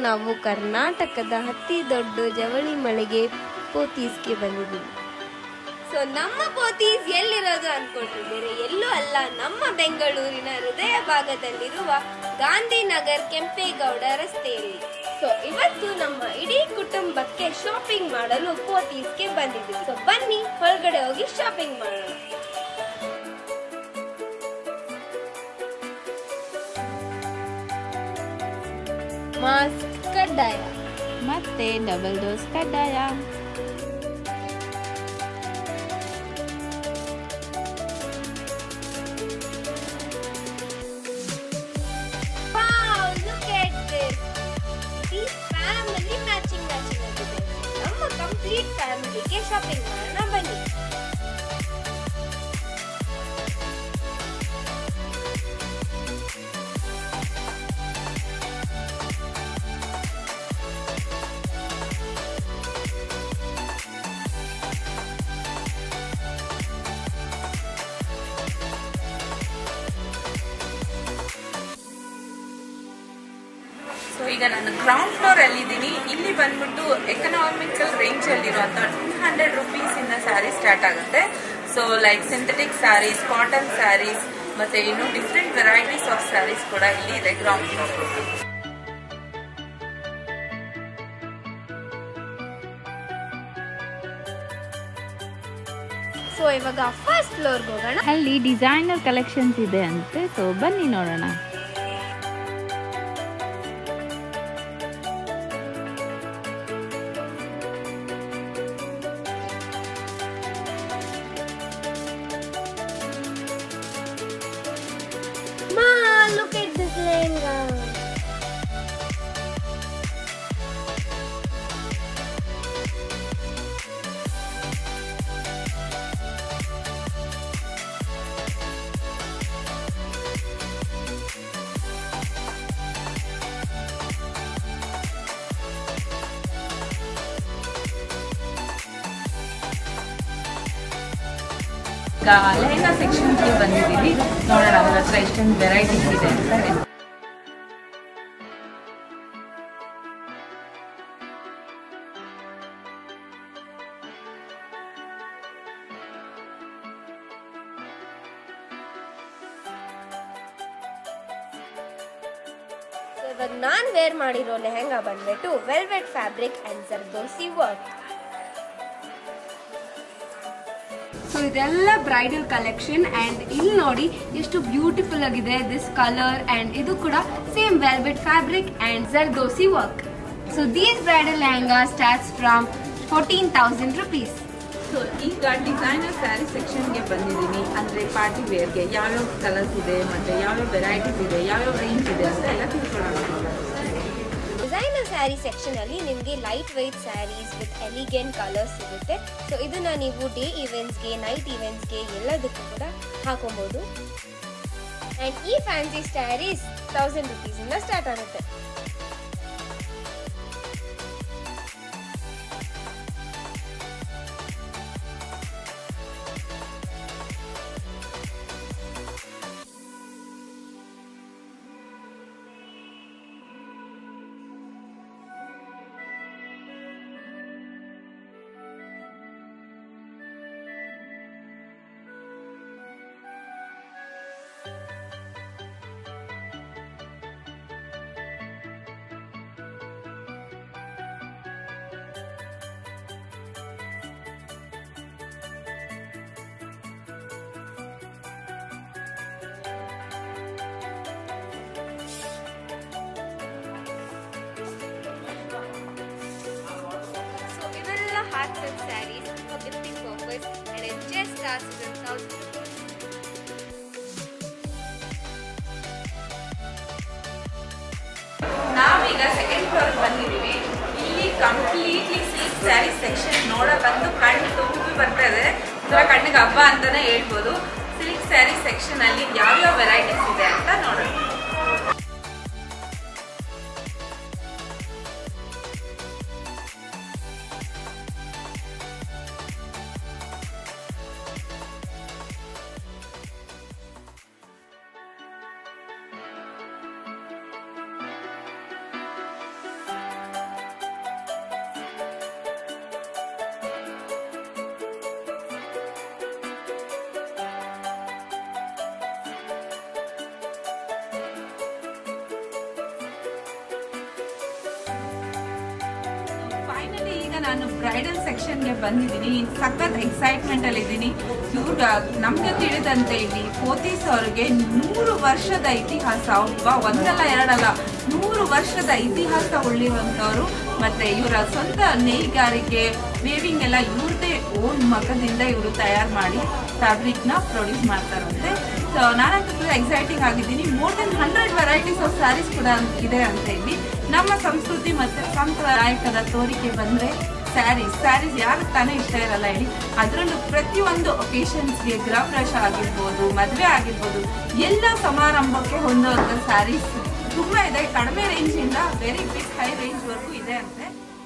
ನಾವು ಕರ್ನಾಟಕದ ಅತಿ ದೊಡ್ಡ ಜವಳಿ ಮಳೆಗೆ ಪೋತೀಸ್ಗೆ ಬಂದಿದ್ದೀವಿ ಸೊ ನಮ್ಮ ಪೋತೀಸ್ ಎಲ್ಲಿರೋದು ಅನ್ಕೊಂಡಿದ್ದೀರಿ ಎಲ್ಲೂ ಅಲ್ಲ ನಮ್ಮ ಬೆಂಗಳೂರಿನ ಹೃದಯ ಭಾಗದಲ್ಲಿರುವ ಗಾಂಧಿನಗರ್ ಕೆಂಪೇಗೌಡ ರಸ್ತೆಯಲ್ಲಿ ಸೊ ಇವತ್ತು ನಮ್ಮ ಇಡೀ ಕುಟುಂಬಕ್ಕೆ ಶಾಪಿಂಗ್ ಮಾಡಲು ಪೋತೀಸ್ಗೆ ಬಂದಿದ್ದೀವಿ ಸೊ ಬನ್ನಿ ಹೊರಗಡೆ ಹೋಗಿ ಶಾಪಿಂಗ್ ಮಾಡೋಣ ಮಾಸ್ಕ್ ಕಡ್ಡಾಯ ಮತ್ತೆ ಡಬಲ್ ಡೋಸ್ ಕಡ್ಡಾಯ Wow, look at this. This family matching matching ಆಗಿದೆ. ನಮ್ಮ ಕಂಪ್ಲೀಟ್ ಫ್ಯಾಮಿಲಿಗೆ ಶಾಪಿಂಗ್ ಮಾಡೋಣ ಬನ್ನಿ ಸೊ ಈಗ ನಾನು ಗ್ರೌಂಡ್ ಫ್ಲೋರ್ ಅಲ್ಲಿ ಇದ್ದೀನಿ ಇಲ್ಲಿ ಬಂದ್ಬಿಟ್ಟು ಎಕನಾಮಿಕಲ್ ರೇಂಜ್ ಅಲ್ಲಿರುವಂತ ಟೂ ಹಂಡ್ರೆಡ್ ರುಪೀಸ್ ಇಂದ ಸ್ಯಾರಿ ಸ್ಟಾರ್ಟ್ ಆಗುತ್ತೆ so like synthetic saris cotton saris ಮತ್ತೆ ಇನ್ನು ಡಿಫ್ರೆಂಟ್ ವೆರೈಟೀಸ್ ಆಫ್ ಸ್ಯಾರೀಸ್ ಕೂಡ ಇಲ್ಲಿ ಇದೆ ಗ್ರೌಂಡ್ ಫ್ಲೋರ್ ಸೊ ಇವಾಗ ಫಸ್ಟ್ ಫ್ಲೋರ್ಗೆ ಹೋಗೋಣ ಅಲ್ಲಿ ಡಿಸೈನರ್ ಕಲೆಕ್ಷನ್ಸ್ ಇದೆ ಅಂತೆ ಸೊ ಬನ್ನಿ ನೋಡೋಣ ಮಾ ಲುಕ್ at this ಲೆಹಂಗಾ ಈಗ ಲೆಹಂಗಾ ಸೆಕ್ಷನ್ಗೆ ಬಂದಿದ್ದೀವಿ ನೋಡೋಣ ಅವ್ರ ಹತ್ರ ಎಷ್ಟೊಂದು ವೆರೈಟೀಸ್ ಇದೆ ಅಂತ ಹೇಳಿ ಸೊ ಇವಾಗ ನಾನ್ ವೇರ್ ಮಾಡಿರೋ ಲೆಹಂಗಾ ಬಂದ್ಬಿಟ್ಟು velvet fabric and zardozi work so ಇದೆಲ್ಲ ಬ್ರೈಡಲ್ ಕಲೆಕ್ಷನ್ ಅಂಡ್ ಇಲ್ಲಿ ನೋಡಿ ಎಷ್ಟು ಬ್ಯೂಟಿಫುಲ್ ಆಗಿದೆ ದಿಸ್ ಕಲರ್ ಅಂಡ್ ಇದು ಕೂಡ same velvet fabric and zardozi work so these bridal lehenga starts from fourteen thousand rupees so ಈಗ ಡಿಸೈನರ್ ಸ್ಯಾರಿ ಸೆಕ್ಷನ್ಗೆ ಬಂದಿದ್ದೀನಿ ಅಂದರೆ ಪಾರ್ಟಿ ವೇರ್ಗೆ ಯಾವ್ಯಾವ ಕಲರ್ಸ್ ಇದೆ ಮತ್ತು ಯಾವ್ಯಾವ ವೆರೈಟೀಸ್ ಇದೆ ಯಾವ್ಯಾವ ರೇಂಜ್ ಇದೆ ಅಂತ ಎಲ್ಲ ತಿಳ್ಕೊಳ್ಳೋಣ ಡಿಸೈನರ್ ಸ್ಯಾರಿ ಸೆಕ್ಷನ್ ಅಲ್ಲಿ ನಿಮಗೆ light white saris with elegant colours ಸಿಗುತ್ತೆ ಸೊ ಇದನ್ನ ನೀವು ಡೇ ಇವೆಂಟ್ಸ್ಗೆ ನೈಟ್ ಇವೆಂಟ್ಸ್ಗೆ ಎಲ್ಲದಕ್ಕೂ ಕೂಡ ಹಾಕೊಬಹುದು ಅಂಡ್ ಈ ಫ್ಯಾನ್ಸಿ ಸ್ಯಾರೀಸ್ ತೌಸಂಡ್ ರುಪೀಸ್ ಇಂದ ಸ್ಟಾರ್ಟ್ ಆಗುತ್ತೆ ಸೊ ಇವೆಲ್ಲ art silk saris for gifting purpose and it just starts with thousand ನಾವೀಗ ಸೆಕೆಂಡ್ ಫ್ಲೋರ್ ಬಂದಿದ್ದೀವಿ ಇಲ್ಲಿ ಕಂಪ್ಲೀಟ್ಲಿ ಸಿಲ್ಕ್ ಸ್ಯಾರಿ ಸೆಕ್ಷನ್ ನೋಡಕ್ಕಂತೂ ಕಣ್ಣು ತುಂಬಿ ಬರ್ತಾ ಇದೆ ಒಂಥರ ಕಣ್ಣಿಗೆ ಹಬ್ಬ ಅಂತಾನೆ ಹೇಳ್ಬೋದು ಸಿಲ್ಕ್ ಸ್ಯಾರಿ ಸೆಕ್ಷನ್ ಅಲ್ಲಿ ಯಾವ್ಯಾವ ವೆರೈಟೀಸ್ ಇದೆ ಅಂತ ನೋಡೋಣ ಈಗ ನಾನು ಬ್ರೈಡಲ್ ಸೆಕ್ಷನ್ಗೆ ಬಂದಿದ್ದೀನಿ ಸಖತ್ ಎಕ್ಸೈಟ್ಮೆಂಟ್ ಅಲ್ಲಿ ಇದ್ದೀನಿ ಇವ್ರ ನಮ್ಗೆ ತಿಳಿದಂತೆ ಇಲ್ಲಿ ಪೋತೀಸ್ ಅವ್ರಿಗೆ ನೂರು ವರ್ಷದ ಇತಿಹಾಸ ಒಬ್ಬ ಒಂದಲ್ಲ ಎರಡಲ್ಲ ನೂರು ವರ್ಷದ ಇತಿಹಾಸ ಉಳ್ಳಿರುವಂತವ್ರು ಮತ್ತೆ ಇವರ ಸ್ವಂತ ನೇಯ್ಗಾರಿಕೆ ವೇವಿಂಗ್ ಎಲ್ಲ ಇವ್ರದೇ ಓನ್ ಮಗದಿಂದ ಇವರು ತಯಾರು ಮಾಡಿ ಫ್ಯಾಬ್ರಿಕ್ ನ ಪ್ರೊಡ್ಯೂಸ್ ಮಾಡ್ತಾರಂತೆ ಸೊ ನಾನಂತೂ ಫುಲ್ ಎಕ್ಸೈಟಿಂಗ್ ಆಗಿದ್ದೀನಿ more than hundred varieties of saris ಕೂಡ ಇದೆ ಅಂತ ಇಲ್ಲಿ ನಮ್ಮ ಸಂಸ್ಕೃತಿ ಮತ್ತೆ ಸಾಂಪ್ರದಾಯಿಕದ ತೋರಿಕೆ ಬಂದ್ರೆ ಸ್ಯಾರೀಸ್ ಸ್ಯಾರೀಸ್ ಯಾರು ತಾನೇ ಇಷ್ಟ ಇರಲ್ಲ ಹೇಳಿ ಅದರಲ್ಲೂ ಪ್ರತಿಯೊಂದು ಒಕೇಶನ್ಸ್ಗೆ ಗೃಹಪ್ರವೇಶ ಆಗಿರ್ಬೋದು ಮದುವೆ ಆಗಿರ್ಬೋದು ಎಲ್ಲ ಸಮಾರಂಭಕ್ಕೆ ಹೊಂದುವಂಥ ಸ್ಯಾರೀಸ್ ತುಂಬಾ ಇದೆ ಕಡಿಮೆ ರೇಂಜ್ ಇಂದ ವೆರಿ ಬಿಗ್ ಹೈ ರೇಂಜ್ ವರೆಗೂ ಇದೆ ಅಂತೆ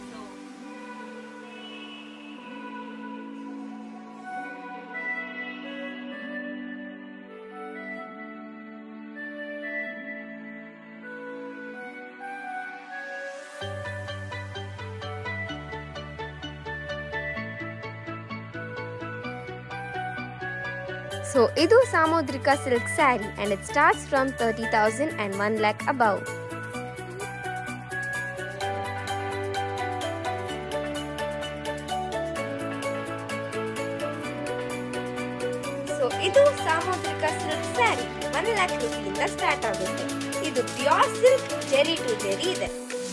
ಸೊ ಇದು Samudrika silk sari and it starts from thirty thousand and one lakh above so ಇದು ಸಾಮುದ್ರಿಕ ಸಿಲ್ಕ್ ಸ್ಯಾರಿ ಒನ್ ಲ್ಯಾಕ್ ರುಪಿಯಿಂದ ಸ್ಟಾರ್ಟ್ ಆಗುತ್ತೆ ಇದು pure silk zari to zari ಇದೆ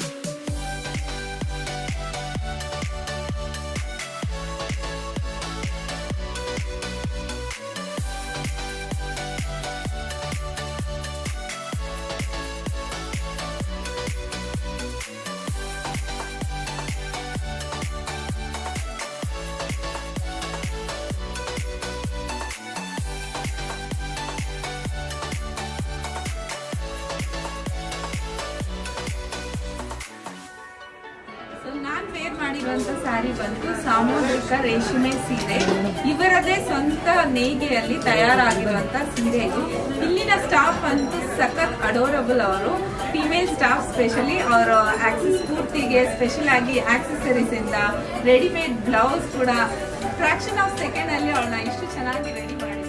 ಸೊ ನಾನ್ ವೇರ್ ಮಾಡಿರುವಂತ ಸ್ಯಾರಿ ಬಂದು ಸಾಮುದ್ರಿಕ ರೇಷ್ಮೆ ಸೀರೆ ಇವರದೇ ಸ್ವಂತ ನೇಯ್ಗೆಯಲ್ಲಿ ತಯಾರಾಗಿರುವಂತ ಸೀರೆ ಇದು ಇಲ್ಲಿನ ಸ್ಟಾಫ್ ಅಂತೂ ಸಖತ್ ಅಡೋರಬಲ್ ಅವರು ಫಿಮೇಲ್ ಸ್ಟಾಫ್ ಸ್ಪೆಷಲಿ ಅವರ ಆಕ್ಸೆಸ್ ಪೂರ್ತಿಗೆ ಸ್ಪೆಷಲ್ ಆಗಿ ಆಕ್ಸೆಸರೀಸ್ ಇಂದ ರೆಡಿಮೇಡ್ ಬ್ಲೌಸ್ ಕೂಡ ಫ್ರಾಕ್ಷನ್ ಆಫ್ ಸೆಕೆಂಡ್ ಅಲ್ಲಿ ಅವಳನ್ನ ಇಷ್ಟು ಚೆನ್ನಾಗಿ ರೆಡಿ ಮಾಡಿದ್ದಾರೆ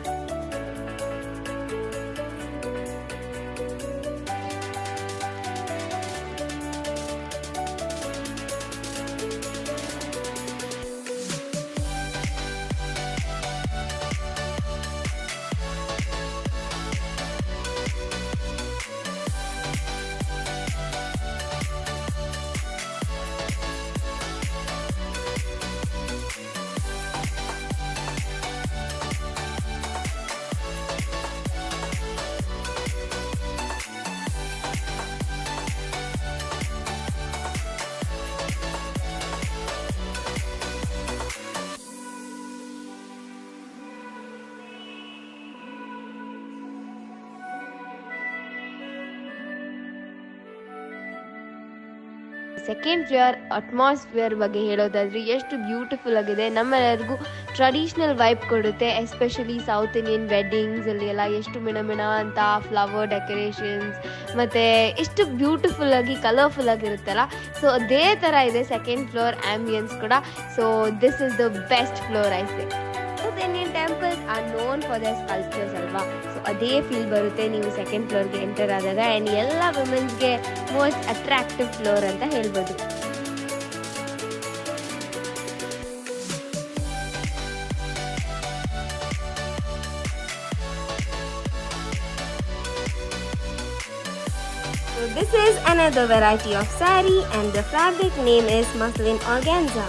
ಸೆಕೆಂಡ್ ಫ್ಲೋರ್ ಅಟ್ಮಾಸ್ಫಿಯರ್ ಬಗ್ಗೆ ಹೇಳೋದಾದ್ರೆ ಎಷ್ಟು ಬ್ಯೂಟಿಫುಲ್ ಆಗಿದೆ ನಮ್ಮೆಲ್ಲರಿಗೂ ಟ್ರೆಡಿಷ್ನಲ್ ವೈಬ್ ಕೊಡುತ್ತೆ ಎಸ್ಪೆಷಲಿ ಸೌತ್ ಇಂಡಿಯನ್ ವೆಡ್ಡಿಂಗ್ಸ್ ಅಲ್ಲಿ ಎಲ್ಲ ಎಷ್ಟು ಮಿಣ ಮಿಣ ಅಂತ ಫ್ಲವರ್ ಡೆಕೋರೇಷನ್ಸ್ ಮತ್ತೆ ಎಷ್ಟು ಬ್ಯೂಟಿಫುಲ್ ಆಗಿ ಕಲರ್ಫುಲ್ ಆಗಿರುತ್ತಲ್ಲ ಸೊ ಅದೇ ಥರ ಇದೆ ಸೆಕೆಂಡ್ ಫ್ಲೋರ್ ಆಂಬಿಯನ್ಸ್ ಕೂಡ so this is the best floor I say south Indian temples are known for their sculptures ಅಲ್ವಾ ಸೊ ಅದೇ ಫೀಲ್ ಬರುತ್ತೆ ನೀವು ಸೆಕೆಂಡ್ ಫ್ಲೋರ್ಗೆ ಎಂಟರ್ ಆದಾಗ ಆ್ಯಂಡ್ ಎಲ್ಲ ವುಮೆನ್ಸ್ಗೆ ಮೋಸ್ಟ್ ಅಟ್ರಾಕ್ಟಿವ್ ಫ್ಲೋರ್ ಅಂತ ಹೇಳ್ಬೋದು So this is another variety of sari and the fabric name is muslin organza.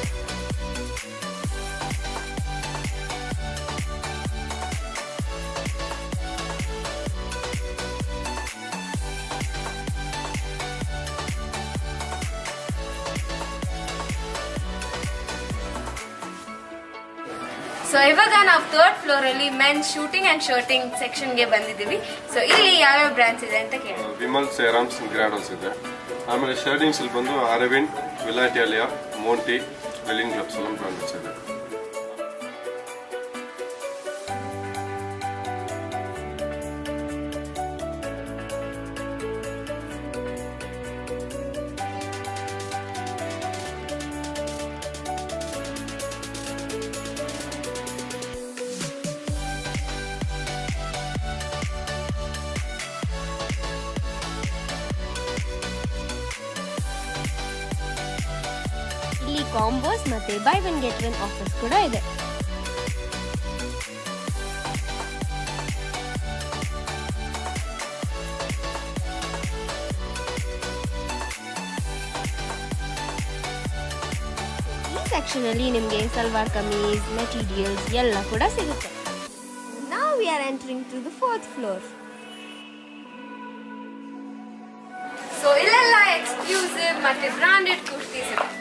So ಇವಾಗ ನಾವು ಥರ್ಡ್ ಫ್ಲೋರ್ ಅಲ್ಲಿ ಮೆನ್ ಶೂಟಿಂಗ್ ಅಂಡ್ ಶರ್ಟಿಂಗ್ ಸೆಕ್ಷನ್ಗೆ ಬಂದಿದ್ದೀವಿ ಸೊ ಇಲ್ಲಿ ಯಾವ್ಯಾವ ಬ್ರಾಂಚ್ ಇದೆ ಅಂತ ಕೇಳಿ ವಿಮಲ್ ಸೇರಾಮ್ಸ್ ಗ್ರಾಡೋಸ್ ಇದೆ ಆಮೇಲೆ ಶರ್ಟಿಂಗ್ಸ್ ಇಲ್ಲಿ ಬಂದು ಅರವಿಂದ್ ವಿಲಾಟಿಯಾಲಿಯಾ ಮೋಂಟಿ ವೆಲಿನ್ ಕ್ಲಬ್ಸ್ ಎಲ್ಲ ಬ್ರಾಂಚಸ್ ಇದೆ ಕಾಂಬೋಸ್ ಮತ್ತೆ buy one get one offers ಕೂಡ ಇದೆ ಈ ಸೆಕ್ಷನ್ ಅಲ್ಲಿ ನಿಮಗೆ ಸಲ್ವಾರ್ ಕಮೀಸ್ ಮೆಟೀರಿಯಲ್ಸ್ ಎಲ್ಲ ಕೂಡ ಸಿಗುತ್ತೆ ನಾವು we are entering to the fourth floor so ಇಲ್ಲೆಲ್ಲ ಎಕ್ಸ್ಕ್ಲೂಸಿವ್ ಮತ್ತೆ ಬ್ರಾಂಡೆಡ್ ಕುರ್ತೀಸ್ ಇದೆ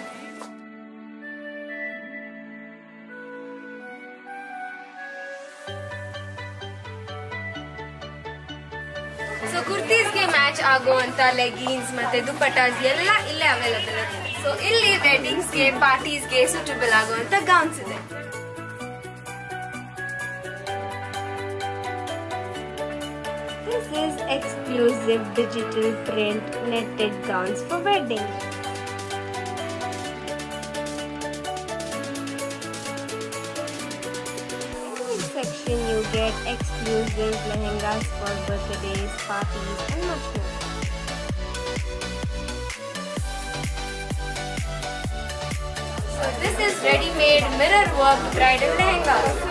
ಸೊ ಕುರ್ತೀಸ್ಗೆ ಮ್ಯಾಚ್ ಆಗುವಂತ ಲೆಗಿನ್ಸ್ ಮತ್ತೆ ದುಪಟ್ಟಾಸ್ ಎಲ್ಲ ಇಲ್ಲೇ ಅವೈಲಬಲ್ ಇದೆ ಸೊ ಇಲ್ಲಿ ವೆಡ್ಡಿಂಗ್ಸ್ಗೆ ಪಾರ್ಟೀಸ್ಗೆ ಸೂಟಬಲ್ ಆಗುವಂತ ಗೌನ್ಸ್ ಇದೆ This is exclusive digital print netted gowns for wedding. In this section you get exclusive lehengas for birthdays, parties and much more. So this is ready-made mirror work bridal lehengas.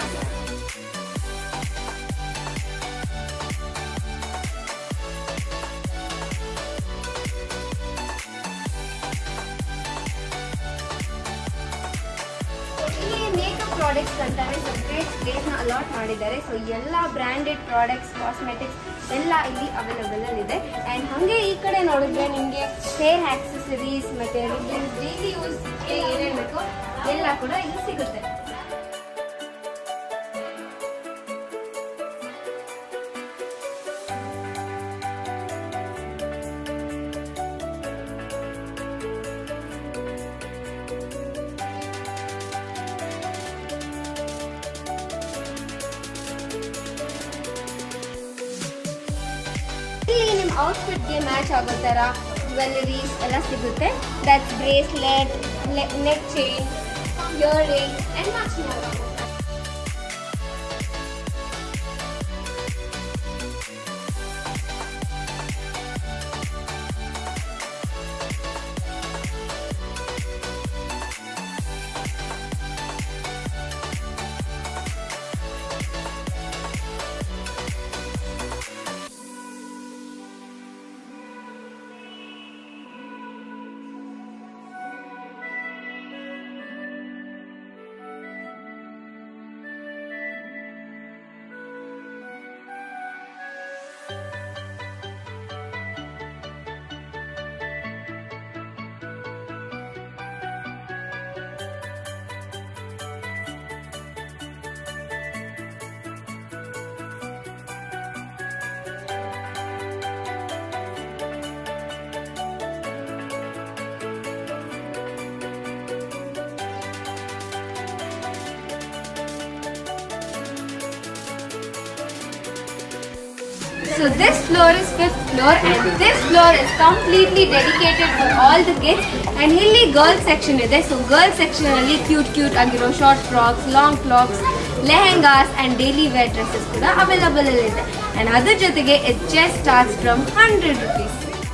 ಇಲ್ಲಿ makeup products ಅಂತಾನೆ separate space ನ allot ಮಾಡಿದ್ದಾರೆ so ಎಲ್ಲ branded products cosmetics ಎಲ್ಲ ಇಲ್ಲಿ available ಇದೆ and ಹಂಗೆ ಈ ಕಡೆ ನೋಡಿದ್ರೆ ನಿಮಗೆ ಹೇರ್ ಆಕ್ಸೆಸರೀಸ್ ಮತ್ತೆ ಡೈಲಿ ಯೂಸ್ ಏನೇನ್ ಬೇಕೋ ಎಲ್ಲ ಕೂಡ ಇಲ್ಲಿ ಸಿಗುತ್ತೆ ಇಲ್ಲಿ ನಿಮ್ಮ ಔಟ್ಫಿಟ್ಗೆ ಮ್ಯಾಚ್ ಆಗೋ ಥರ ಜ್ಯುವೆಲರೀಸ್ ಎಲ್ಲ ಸಿಗುತ್ತೆ that's bracelet neck chain earrings and much more So this floor is fifth floor and this floor is completely dedicated for all the kids and ಇಲ್ಲಿ ಗರ್ಲ್ಸ್ ಸೆಕ್ಷನ್ ಇದೆ ಸೊ ಗರ್ಲ್ಸ್ ಸೆಕ್ಷನ್ ಅಲ್ಲಿ cute cute ಆಗಿರೋ short frocks long frocks lehengas and daily wear dresses ಕೂಡ available ಇದೆ and ಅದ್ರ ಜೊತೆಗೆ it just starts from hundred rupees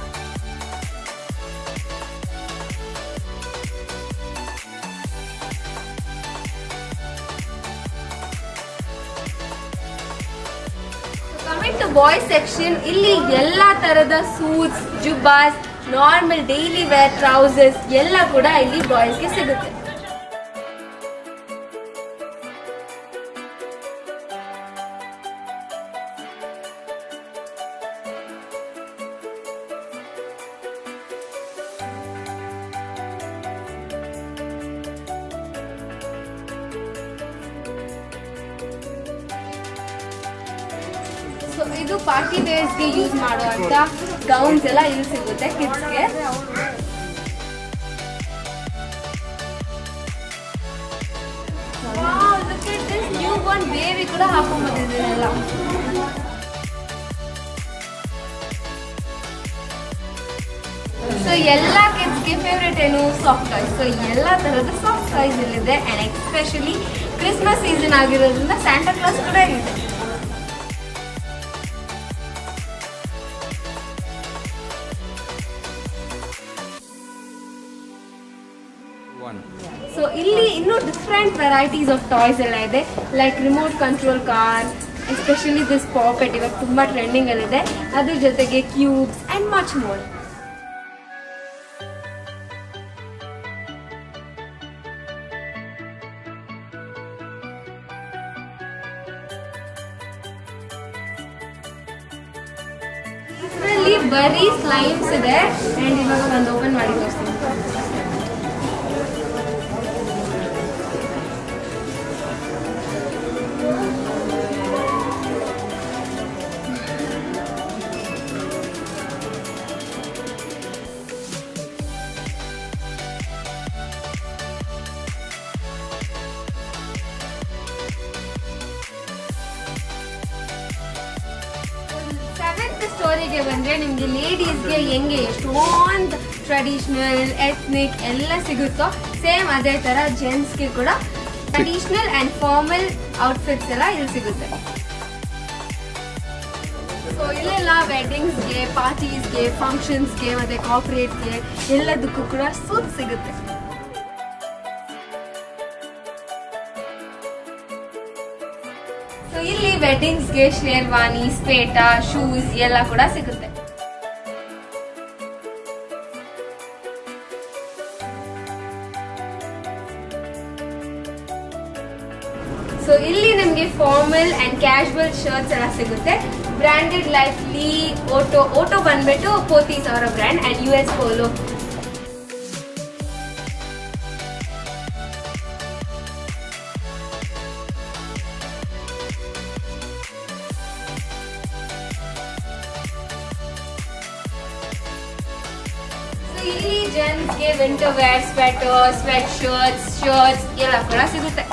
coming to boys section ಇಲ್ಲಿ ಎಲ್ಲಾ ತರದ suits jubbas normal daily wear trousers ಎಲ್ಲ ಕೂಡ ಇಲ್ಲಿ ಬಾಯ್ಸ್ಗೆ ಸಿಗುತ್ತೆ ಸೊ ಇದು ಪಾರ್ಟಿ ವೇರ್ಸ್ಗೆ ಯೂಸ್ ಮಾಡುವಂತ ಗೌನ್ಸ್ ಎಲ್ಲ ಇಲ್ಲಿ ಸಿಗುತ್ತೆ ಕಿಡ್ಸ್ಗೆ ನ್ಯೂ ಬಾರ್ನ್ ಬೇಬಿ ಕೂಡ ಹಾಕೊಂಡ್ಬಂದಿದ್ದೀನಲ್ಲ ಸೊ ಎಲ್ಲ ಕಿಡ್ಸ್ಗೆ ಫೇವ್ರೇಟ್ ಏನು ಸಾಫ್ಟ್ ಟಾಯ್ಸ್ ಸೊ ಎಲ್ಲ ತರದ ಸಾಫ್ಟ್ ಟಾಯ್ಸ್ ಇಲ್ಲಿದೆ ಅಂಡ್ ಎಸ್ಪೆಷಲಿ ಕ್ರಿಸ್ಮಸ್ ಸೀಸನ್ ಆಗಿರೋದ್ರಿಂದ ಸ್ಯಾಂಟಾ ಕ್ಲಾಸ್ ಕೂಡ ಇದೆ One. ಸೊ ಇಲ್ಲಿ ಇನ್ನೂ ಡಿಫ್ರೆಂಟ್ ವೆರೈಟೀಸ್ ಆಫ್ ಟಾಯ್ಸ್ ಎಲ್ಲ ಇದೆ like remote control car especially this pocket ಇವಾಗ ತುಂಬ ಟ್ರೆಂಡಿಂಗ್ ಅಲ್ಲಿದೆ ಅದ್ರ ಜೊತೆಗೆ ಕ್ಯೂಬ್ಸ್ ಆ್ಯಂಡ್ ಮಚ್ ಮೋರ್ ಇದರಲ್ಲಿ ಬರೀ ಸ್ಲೈಮ್ಸ್ ಇದೆ ಆ್ಯಂಡ್ ಇವಾಗ ಒಂದು ಓಪನ್ ಮಾಡಿ ತೋರಿಸ್ತೀನಿ ಸೆವೆಂತ್ ಸ್ಟೋರಿಗೆ ಬಂದ್ರೆ ನಿಮ್ಗೆ ಲೇಡೀಸ್ಗೆ ಹೆಂಗೆ ಎಷ್ಟೊಂದು ಟ್ರೆಡಿಷನಲ್ ಎಥ್ನಿಕ್ ಎಲ್ಲ ಸಿಗುತ್ತೋ ಸೇಮ್ ಅದೇ ತರ ಜೆಂಟ್ಸ್ಗೆ ಕೂಡ ಟ್ರೆಡಿಷನಲ್ ಅಂಡ್ ಫಾರ್ಮಲ್ ಔಟ್ಫಿಟ್ಸ್ ಎಲ್ಲ ಇಲ್ಲಿ ಸಿಗುತ್ತೆ ಸೊ ಇಲ್ಲೆಲ್ಲ ವೆಡ್ಡಿಂಗ್ಸ್ಗೆ ಪಾರ್ಟೀಸ್ಗೆ ಫಂಕ್ಷನ್ಸ್ಗೆ ಮತ್ತೆ ಕಾರ್ಪೊರೇಟ್ಗೆ ಎಲ್ಲದಕ್ಕೂ ಕೂಡ ಸೂಟ್ ಸಿಗುತ್ತೆ ಸೊ ಇಲ್ಲಿ ವೆಡ್ಡಿಂಗ್ಸ್ಗೆ ಶೇರ್ವಾನಿ ಸ್ಪೇಟಾ ಶೂಸ್ ಎಲ್ಲ ಕೂಡ ಸಿಗುತ್ತೆ ಸೊ ಇಲ್ಲಿ ನಿಮಗೆ ಫಾರ್ಮಲ್ ಅಂಡ್ ಕ್ಯಾಶುವಲ್ ಶರ್ಟ್ಸ್ ಎಲ್ಲ ಸಿಗುತ್ತೆ ಬ್ರಾಂಡೆಡ್ ಲೈಫ್ ಲೀ ಓಟೋ ಓಟೋ ಬಂದ್ಬಿಟ್ಟು ಪೋತೀಸ್ ಅವರ brand and U S Polo so ಇಲ್ಲಿ ಜೆಂಟ್ಸ್ಗೆ winter wear sweater sweatshirts shirts ಎಲ್ಲ ಕೂಡ ಸಿಗುತ್ತೆ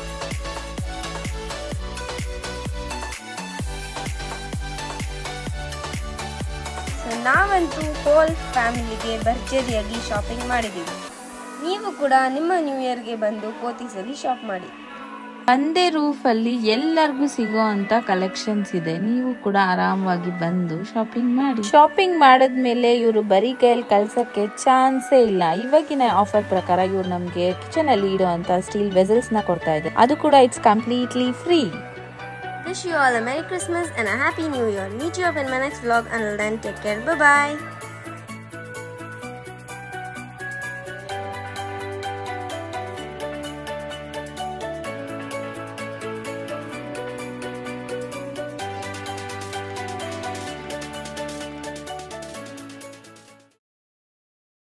ಸೊ ನಾವಂತೂ ಹೋಲ್ ಫ್ಯಾಮಿಲಿಗೆ ಭರ್ಜರಿಯಾಗಿ ಶಾಪಿಂಗ್ ಮಾಡಿದ್ದೀವಿ ನೀವು ಕೂಡ ನಿಮ್ಮ ನ್ಯೂ ಇಯರ್ಗೆ ಬಂದು ಪೋತೀಸಲ್ಲಿ ಶಾಪ್ ಮಾಡಿ ಒಂದೇ ರೂಫಲ್ಲಿ ಎಲ್ಲರಿಗೂ ಸಿಗೋ ಅಂತ ಕಲೆಕ್ಷನ್ಸ್ ಇದೆ ನೀವು ಕೂಡ ಆರಾಮವಾಗಿ ಬಂದು ಶಾಪಿಂಗ್ ಮಾಡಿ ಶಾಪಿಂಗ್ ಮಾಡಿದ್ಮೇಲೆ ಇವರು ಬರೀ ಕೈಯಲ್ಲಿ ಕಳ್ಸಕ್ಕೆ ಚಾನ್ಸೇ ಇಲ್ಲ ಇವಾಗಿನ ಆಫರ್ ಪ್ರಕಾರ ಇವ್ರು ನಮಗೆ ಕಿಚನ್ ಅಲ್ಲಿ ಇಡುವಂತ ಸ್ಟೀಲ್ ವೆಸಲ್ಸ್ ನ ಕೊಡ್ತಾ ಇದೆ ಅದು ಕೂಡ it's completely free Wish you all a Merry Christmas and a Happy New Year. Meet you up in my next vlog. Until then, take care. Bye bye.